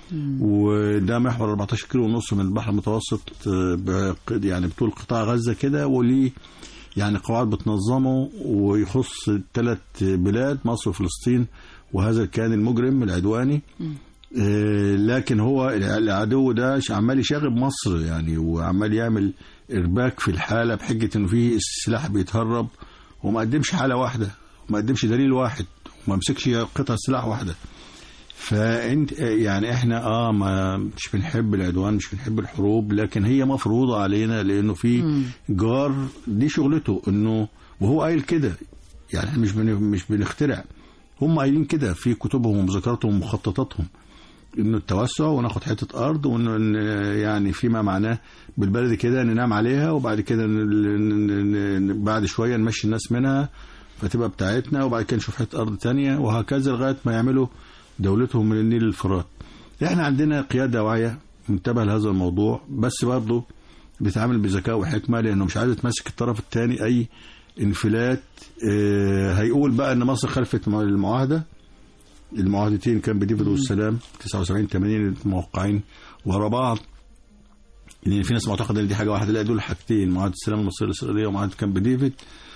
وده محور 14 كيلو ونص من البحر المتوسط آه، بق- يعني بطول قطاع غزة كده وليه يعني قواعد بتنظمه ويخص ثلاث بلاد مصر وفلسطين وهذا الكيان المجرم العدواني آه، لكن هو العدو ده ش- عمال يشاغب مصر يعني وعمال يعمل ارباك في الحاله بحجه انه في السلاح بيتهرب وما قدمش حاله واحده وما قدمش دليل واحد وما مسكش قطعه سلاح واحده فانت يعني احنا اه ما مش بنحب العدوان مش بنحب الحروب لكن هي مفروضه علينا لانه في جار دي شغلته انه وهو قايل كده يعني احنا مش بن مش بنخترع هم قايلين كده في كتبهم ومذكراتهم ومخططاتهم انه التوسع وناخد حته ارض وانه إن يعني فيما معناه بالبلدي كده ننام عليها وبعد كده ن- ن- ن- بعد شويه نمشي الناس منها فتبقى بتاعتنا وبعد كده نشوف حته ارض تانية وهكذا لغايه ما يعملوا دولتهم من النيل للفرات. احنا عندنا قياده واعيه منتبه لهذا الموضوع بس برضه بيتعامل بذكاء وحكمه لانه مش عايز تمسك الطرف الثاني اي انفلات آه، هيقول بقى ان مصر خلفت مع المعاهده المعاهدتين كان بديفيد والسلام 79 80 موقعين ورا بعض لان في ناس معتقده ان دي حاجه واحده لا دول حاجتين معاهده السلام المصريه الاسرائيليه ومعاهده كامب ديفيد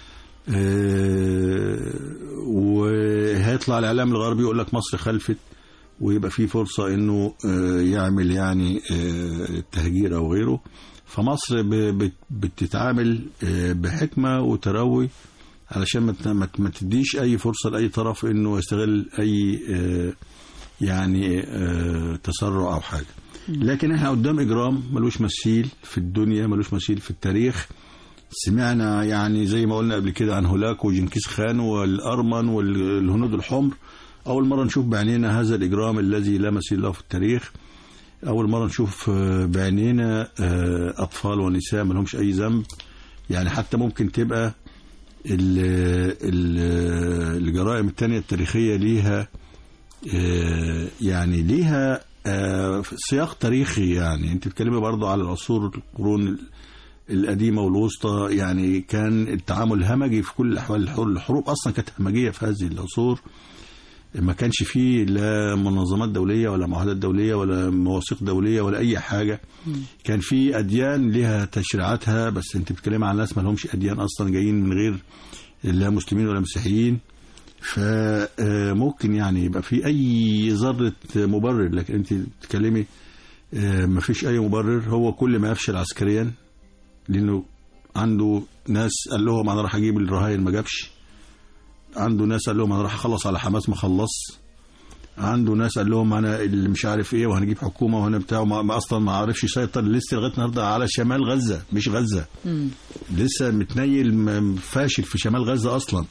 آه، وهيطلع الاعلام الغربي يقول لك مصر خلفت ويبقى في فرصه انه آه، يعمل يعني آه، تهجير او غيره فمصر ب- بت- بتتعامل آه، بحكمه وتروي علشان ما ت- ما ت- ما تديش اي فرصه لاي طرف انه يستغل اي آه، يعني آه، تسرع او حاجه لكن احنا قدام اجرام ملوش مثيل في الدنيا ملوش مثيل في التاريخ سمعنا يعني زي ما قلنا قبل كده عن هولاك وجنكيز خان والارمن والهنود الحمر اول مره نشوف بعينينا هذا الاجرام الذي لا مثيل له في التاريخ اول مره نشوف آه، بعينينا آه، اطفال ونساء ما لهمش اي ذنب يعني حتى ممكن تبقى ال- ال- الجرائم التانية التاريخية ليها آه، يعني ليها آه، سياق تاريخي يعني انت بتتكلمي برضو على العصور القرون القديمة والوسطى يعني كان التعامل همجي في كل الأحوال الحروب الحروب أصلا كانت همجية في هذه العصور ما كانش فيه لا منظمات دولية ولا معاهدات دولية ولا مواثيق دولية ولا أي حاجة كان في أديان لها تشريعاتها بس أنت بتتكلم عن ناس ما لهمش أديان أصلا جايين من غير لا مسلمين ولا مسيحيين فممكن يعني يبقى في أي ذرة مبرر لكن أنت بتتكلمي آه، ما فيش أي مبرر هو كل ما يفشل عسكريا لأنه عنده ناس قال لهم أنا راح أجيب الرهاين ما جابش عنده ناس قال لهم انا راح اخلص على حماس ما خلص عنده ناس قال لهم انا اللي مش عارف ايه وهنجيب حكومه وهنا بتاع ما ما اصلا ما عرفش يسيطر لسه لغايه النهارده على شمال غزه مش غزه لسه متنيل م- فاشل في شمال غزه اصلا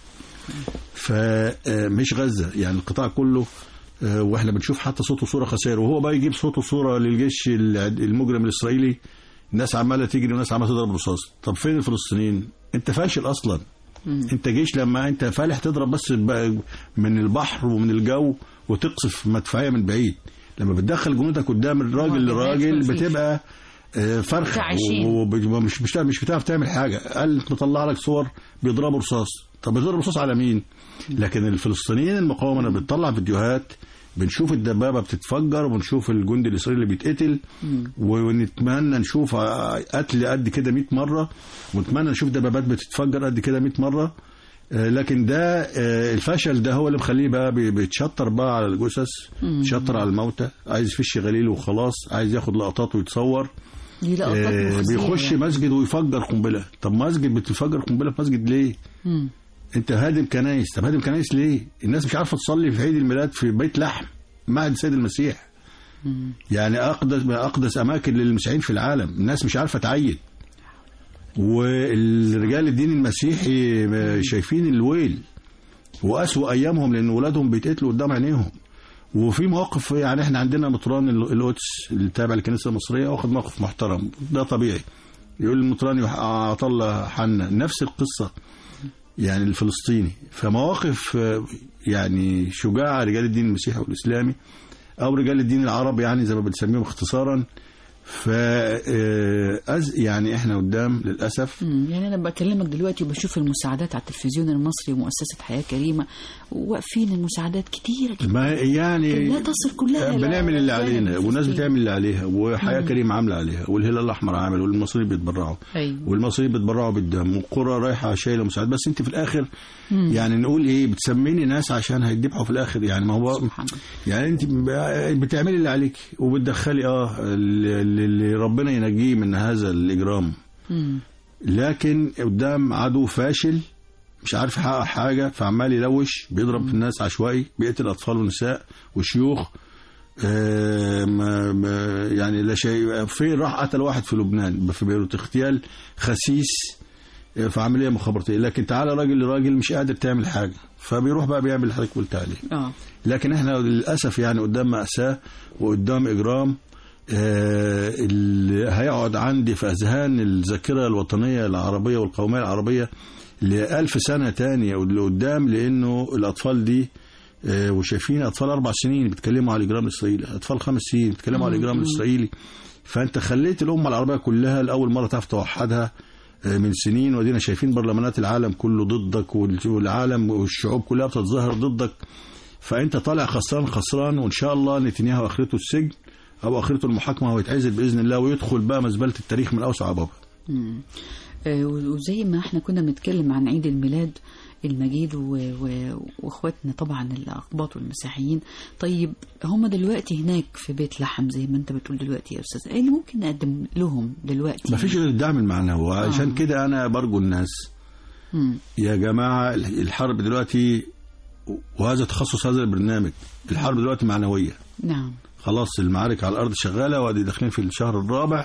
فمش غزه يعني القطاع كله آه، واحنا بنشوف حتى صوت وصوره خسائر وهو بقى يجيب صوت وصوره للجيش العد- المجرم الاسرائيلي الناس عماله تجري وناس عماله تضرب رصاص طب فين الفلسطينيين انت فاشل اصلا انت جيش لما انت فالح تضرب بس ب- من البحر ومن الجو وتقصف مدفعيه من بعيد لما بتدخل جنودك قدام الراجل مواجهات لراجل مفيش. بتبقى آه، فرخه متعشين. ومش مش مش بتعرف تعمل حاجه قال مطلع لك صور بيضربوا رصاص طب بيضربوا رصاص على مين لكن الفلسطينيين المقاومه لما بتطلع فيديوهات بنشوف الدبابه بتتفجر ونشوف الجندي الاسرائيلي اللي بيتقتل ونتمنى نشوف قتل قد كده 100 مره ونتمنى نشوف دبابات بتتفجر قد كده 100 مره آه، لكن ده آه، الفشل ده هو اللي مخليه بقى بي- بيتشطر بقى على الجثث بيتشطر على الموتى عايز يفش غليل وخلاص عايز ياخد لقطات ويتصور دي لقطات آه، مخزية بيخش يعني. مسجد ويفجر قنبله طب مسجد بتفجر قنبله في مسجد ليه مم. انت هادم كنايس طب هادم كنايس ليه الناس مش عارفه تصلي في عيد الميلاد في بيت لحم معهد سيد المسيح يعني اقدس اقدس اماكن للمسيحيين في العالم الناس مش عارفه تعيد والرجال الدين المسيحي شايفين الويل واسوا ايامهم لان ولادهم بيتقتلوا قدام عينيهم وفي مواقف يعني احنا عندنا مطران ال- القدس اللي تابع للكنيسه المصريه واخد موقف محترم ده طبيعي يقول المطران يح- عطا الله حنا نفس القصه يعني الفلسطيني فمواقف آه، يعني شجاعه رجال الدين المسيحي والاسلامي او رجال الدين العربي يعني زي ما بنسميهم اختصارا ف آه، أز- يعني احنا قدام للاسف مم. يعني انا بكلمك دلوقتي وبشوف المساعدات على التلفزيون المصري ومؤسسه حياه كريمه واقفين المساعدات كتيره جدا ما يعني لا تصل كلها إلى بنعمل اللي جانب علينا والناس فلسطين. بتعمل اللي عليها وحياه كريم عامله عليها والهلال الاحمر عامل والمصريين بيتبرعوا ايوه والمصريين بيتبرعوا بالدم والقرى رايحه شايله مساعدات بس انت في الاخر يعني نقول ايه بتسميني ناس عشان هيذبحوا في الاخر يعني ما هو سبحان الله. يعني انت بتعملي اللي عليك وبتدخلي اه اللي اللي ربنا ينجيه من هذا الاجرام مم. لكن قدام عدو فاشل مش عارف يحقق حاجه فعمال يلوش بيضرب في الناس عشوائي بيقتل اطفال ونساء وشيوخ آه، ما ما يعني لا شيء فين راح قتل واحد في لبنان في بيروت اغتيال خسيس آه، في عمليه مخابراتيه لكن تعالى راجل لراجل مش قادر تعمل حاجه فبيروح بقى بيعمل اللي حضرتك قلت عليه اه لكن احنا للاسف يعني قدام ماساه وقدام اجرام آه، اللي هيقعد عندي في اذهان الذاكره الوطنيه العربيه والقوميه العربيه لألف سنه تانية واللي قدام لانه الاطفال دي آه، وشايفين اطفال اربع سنين بيتكلموا على الاجرام الاسرائيلي اطفال خمس سنين بيتكلموا على الاجرام الاسرائيلي فانت خليت الامه العربيه كلها لاول مره تعرف توحدها آه، من سنين ودينا شايفين برلمانات العالم كله ضدك وال- والعالم والشعوب كلها بتتظاهر ضدك فانت طالع خسران خسران وان شاء الله نتنياهو اخرته السجن او اخرته المحاكمه ويتعزل باذن الله ويدخل بقى مزبله التاريخ من اوسع ابوابها مم. آه، وزي ما احنا كنا بنتكلم عن عيد الميلاد المجيد و- و- واخواتنا طبعا الاقباط والمسيحيين طيب هم دلوقتي هناك في بيت لحم زي ما انت بتقول دلوقتي يا استاذ ايه اللي ممكن نقدم لهم دلوقتي ما فيش غير الدعم المعنوي وعشان كده انا برجو الناس مم. يا جماعه الحرب دلوقتي وهذا تخصص هذا البرنامج الحرب دلوقتي معنويه نعم خلاص المعارك على الارض شغاله وادي داخلين في الشهر الرابع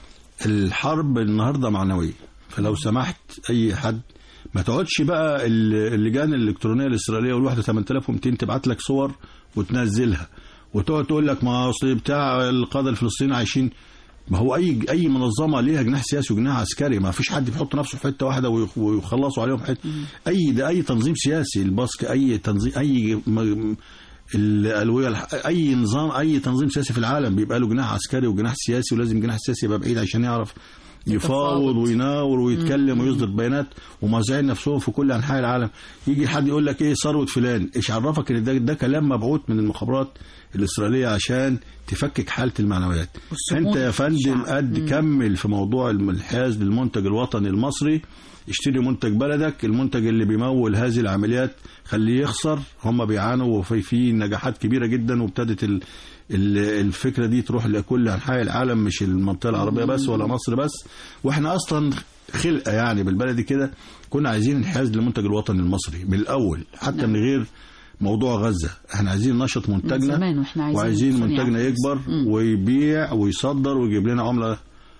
الحرب النهارده معنويه فلو سمحت اي حد ما تقعدش بقى ال- اللجان الالكترونيه الاسرائيليه والواحده 8200 تبعت لك صور وتنزلها وتقعد تقول لك ما اصل بتاع القاده الفلسطينيين عايشين ما هو اي اي منظمه ليها جناح سياسي وجناح عسكري ما فيش حد بيحط نفسه في حته واحده ويخ- ويخلصوا عليهم حته اي ده اي تنظيم سياسي الباسك اي تنظيم اي م- الالويه الح- اي نظام اي تنظيم سياسي في العالم بيبقى له جناح عسكري وجناح سياسي ولازم جناح سياسي يبقى بعيد عشان يعرف يفاوض يتفاوض. ويناور ويتكلم ويصدر بيانات وموزعين نفسهم في كل انحاء العالم يجي حد يقول لك ايه ثروه فلان ايش عرفك ان ده ده كلام مبعوث من المخابرات الاسرائيليه عشان تفكك حاله المعنويات والسموم انت يا في فندم الشعب. قد كمل في موضوع الحياز للمنتج الوطني المصري اشتري منتج بلدك المنتج اللي بيمول هذه العمليات خليه يخسر هم بيعانوا وفي في نجاحات كبيره جدا وابتدت ال ال- الفكره دي تروح لكل انحاء العالم مش المنطقه العربيه بس ولا مصر بس واحنا اصلا خلقه يعني بالبلدي كده كنا عايزين انحياز للمنتج الوطني المصري من الاول حتى من غير موضوع غزه احنا عايزين نشط منتجنا زمان واحنا عايزين وعايزين صناعة منتجنا فلوس. يكبر مم. ويبيع ويصدر ويجيب لنا عمله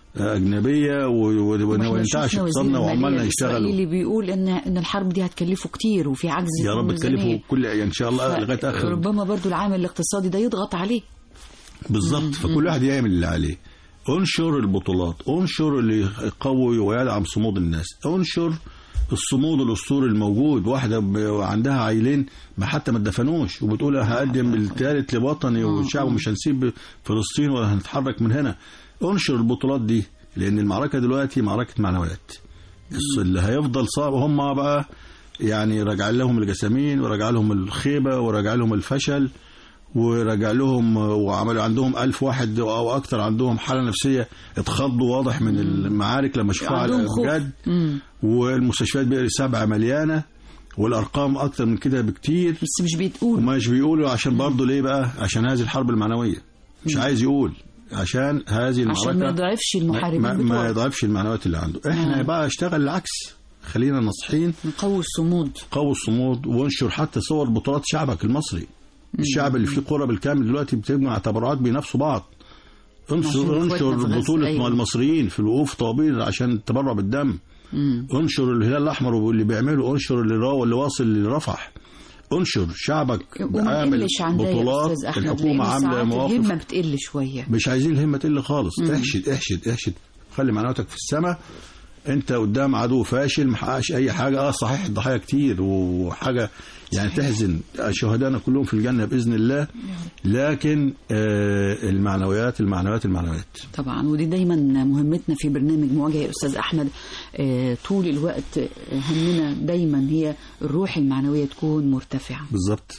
اجنبيه و- و- واحنا وينتعش شفنا وزير اقتصادنا وعمالنا المالية يشتغلوا الإسرائيلي بيقول ان ان الحرب دي هتكلفه كتير وفي عجز يا في رب الميزانية. تكلفوا كل يعني ان شاء الله لغايه ف- اخر ربما برضو العامل الاقتصادي ده يضغط عليه بالظبط فكل واحد يعمل اللي عليه انشر البطولات انشر اللي يقوي ويدعم صمود الناس انشر الصمود الاسطوري الموجود واحده ب- عندها عيلين ما حتى ما اتدفنوش وبتقول هقدم الثالث لوطني والشعب مش هنسيب فلسطين ولا هنتحرك من هنا انشر البطولات دي لان المعركه دلوقتي معركه معنويات الص- اللي هيفضل صعب هم بقى يعني راجع لهم الجسامين وراجع لهم الخيبه وراجع لهم الفشل ورجع لهم وعملوا عندهم ألف واحد أو أكتر عندهم حالة نفسية اتخضوا واضح من المعارك لما شافوها على عندهم خوف. بجد مم. والمستشفيات بئر سبعة مليانة والأرقام أكتر من كده بكتير بس مش بتقول ومش بيقولوا عشان برضه ليه بقى عشان هذه الحرب المعنوية مش عايز يقول عشان هذه المعركة عشان ما يضعفش المحاربين ما, ما بتوعه يضعفش المعنويات اللي عنده احنا بقى اشتغل العكس خلينا ناصحين نقوي الصمود قوي الصمود وانشر حتى صور بطولات شعبك المصري الشعب اللي فيه قرى بالكامل دلوقتي بتجمع تبرعات بينافسوا بعض عشان انشر إخواتنا في انشر غزة، بطولة أيوة. مع المصريين في الوقوف طوابير عشان التبرع بالدم انشر الهلال الاحمر واللي بيعمله انشر اللي را اللي واصل لرفح انشر شعبك وما عامل تقلش عن ده يا بطولات استاذ احمد الحكومه لأن عامله ساعات مواقف الهمه بتقل شويه مش عايزين الهمه تقل خالص احشد احشد احشد خلي معنوياتك في السماء انت قدام عدو فاشل ما حققش اي حاجه اه صحيح الضحايا كتير وحاجه يعني تحزن شهدائنا كلهم في الجنه باذن الله لكن آه المعنويات المعنويات المعنويات طبعا ودي دايما مهمتنا في برنامج مواجهه يا استاذ احمد آه، طول الوقت همنا دايما هي الروح المعنويه تكون مرتفعه بالظبط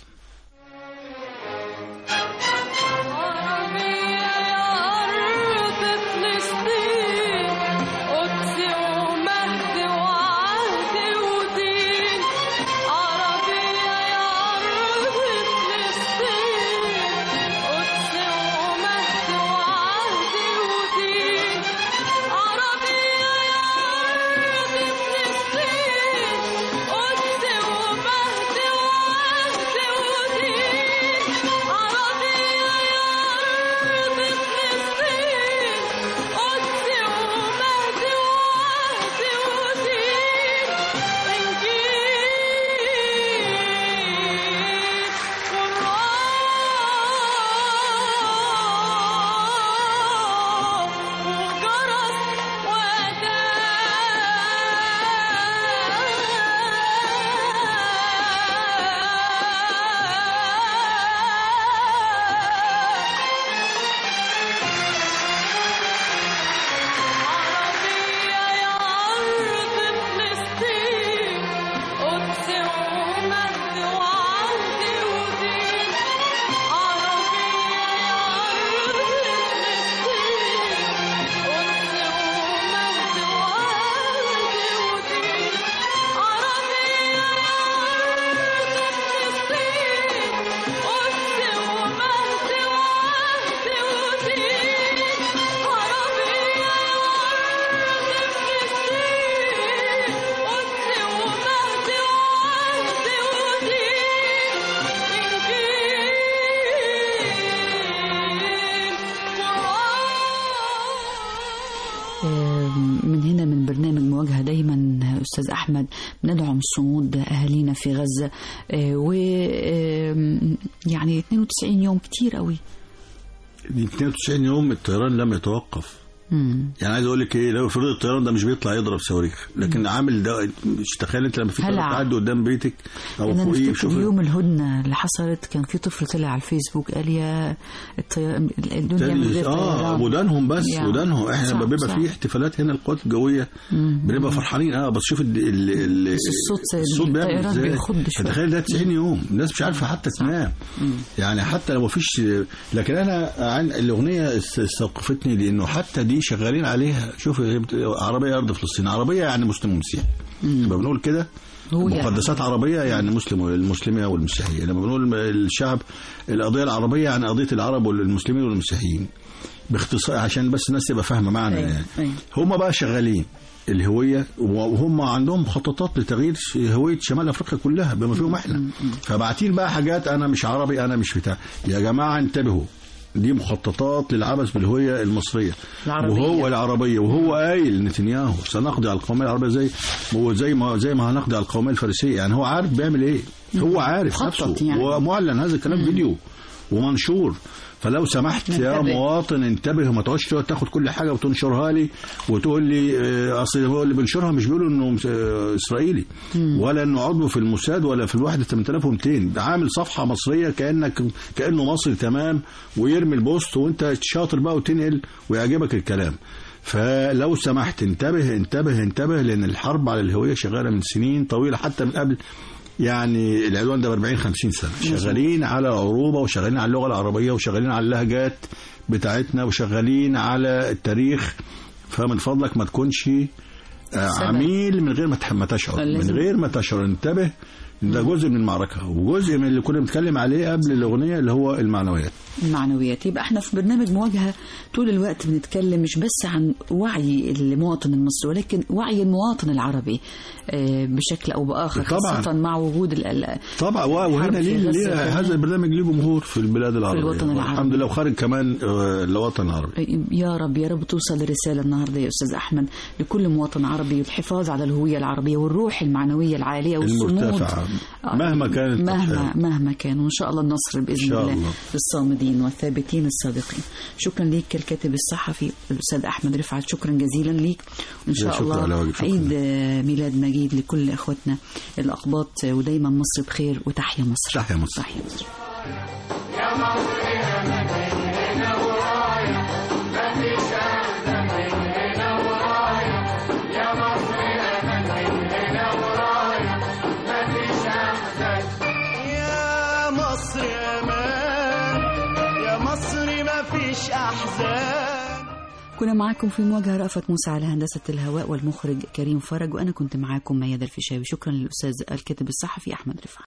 عربية يا أرض فلسطين قدس ومهد وعهد ودين عربية يا أرض فلسطين قدس ومهد وعهد ودين عربية يا أرض فلسطين قدس ومهد وعهد ودين عربية يا أرض فلسطين قدس ومهد وعهد ودين إنجيل قرآن وجرس وأداء عربية يا أرض فلسطين قدس ومهد وعهد ودين عربية يا أرض فلسطين قدس ومهد وعهد ودين عربية يا أرض فلسطين قدس ومهد وعهد ودين عربية يا آه، من هنا من برنامج مواجهه دايما استاذ احمد بندعم صمود اهالينا في غزه و آه، يعني 92 يوم كتير قوي دي 92 يوم الطيران لم يتوقف مم. يعني عايز اقول لك ايه لو فرض الطيران ده مش بيطلع يضرب صواريخ لكن عامل ده مش تخيل انت لما في طيران هلع. تعدي قدام بيتك او انا فوقيه نفتكر شوف يوم الهدنه اللي حصلت كان في طفل طلع على الفيسبوك قال يا الطيار الدنيا من غير اه طيران ودانهم بس يا. ودانهم احنا صح، لما بيبقى صح. في احتفالات هنا القوات الجويه بنبقى فرحانين اه بس شوف ال ال ال بس الصوت- الصوت بيعمل الطيران ازاي بيخض شوية. تخيل ده 90 يوم الناس مش عارفه حتى تنام يعني حتى لو مفيش لكن انا عن الاغنيه است- استوقفتني لانه حتى دي شغالين عليها شوف هي بت- عربيه ارض فلسطين عربيه يعني مسلم ومسيحي يبقى بنقول كده هو يعني. مقدسات عربيه يعني مسلم المسلميه والمسيحيه لما بنقول الشعب القضيه العربيه يعني قضيه العرب والمسلمين والمسيحيين باختصار عشان بس الناس تبقى فاهمه معنى أيوة، يعني أيوة. هم بقى شغالين الهويه وهم عندهم مخططات لتغيير هويه شمال افريقيا كلها بما فيهم احنا فبعتين بقى حاجات انا مش عربي انا مش بتاع يا جماعه انتبهوا دي مخططات للعبث بالهويه المصريه العربية. وهو العربيه وهو قايل نتنياهو سنقضي على القوميه العربيه زي هو زي ما زي ما هنقضي على القوميه الفارسيه يعني هو عارف بيعمل ايه هو عارف مخطط نفسه يعني. ومعلن هذا الكلام فيديو ومنشور فلو سمحت يا ننتبه. مواطن انتبه وما تقعدش تقعد تاخد كل حاجه وتنشرها لي وتقول لي آه، اصل هو اللي بينشرها مش بيقولوا انه مس- آه، اسرائيلي ولا انه عضو في الموساد ولا في الوحده 8200 ده عامل صفحه مصريه كانك كانه مصري تمام ويرمي البوست وانت شاطر بقى وتنقل ويعجبك الكلام فلو سمحت انتبه انتبه انتبه لان الحرب على الهويه شغاله من سنين طويله حتى من قبل يعني العدوان ده ب 40 50 سنه شغالين على عروبه وشغالين على اللغه العربيه وشغالين على اللهجات بتاعتنا وشغالين على التاريخ فمن فضلك ما تكونش آه، سبب. عميل من غير ما تح- ما تشعر من لازم. غير ما تشعر انتبه ده جزء من المعركه وجزء من اللي كنا بنتكلم عليه قبل الاغنيه اللي هو المعنويات المعنويات يبقى احنا في برنامج مواجهة طول الوقت بنتكلم مش بس عن وعي المواطن المصري ولكن وعي المواطن العربي آه، بشكل او باخر طبعاً. خاصة مع وجود ال- ال- طبعا و- وهنا الحرب في ليه, غزة ليه كمان. هذا البرنامج ليه جمهور في البلاد العربيه الوطن العربي. الحمد لله وخارج كمان آه، الوطن العربي يا رب يا رب توصل الرسالة النهاردة يا أستاذ أحمد لكل مواطن عربي الحفاظ على الهوية العربية والروح المعنوية العالية والصمود المرتفعة. آه، مهما كانت مهما التضحيات. مهما كان وإن شاء الله النصر بإذن شاء الله الله. للصامدين والثابتين الصادقين شكرا ليك الكاتب الصحفي الأستاذ أحمد رفعت شكرا جزيلا ليك وإن لا شاء شكر على الله واجب. شكرا. عيد آه، ميلاد مجيد لكل إخواتنا الأقباط آه، ودايما مصر بخير وتحيا مصر تحيا مصر. تحيا مصر يا مصر امان يا مصر ما فيش احزان كنا معاكم في مواجهة رأفت موسى على هندسة الهواء والمخرج كريم فرج وأنا كنت معاكم ميادة الفيشاوي شكرا للأستاذ الكاتب الصحفي أحمد رفعت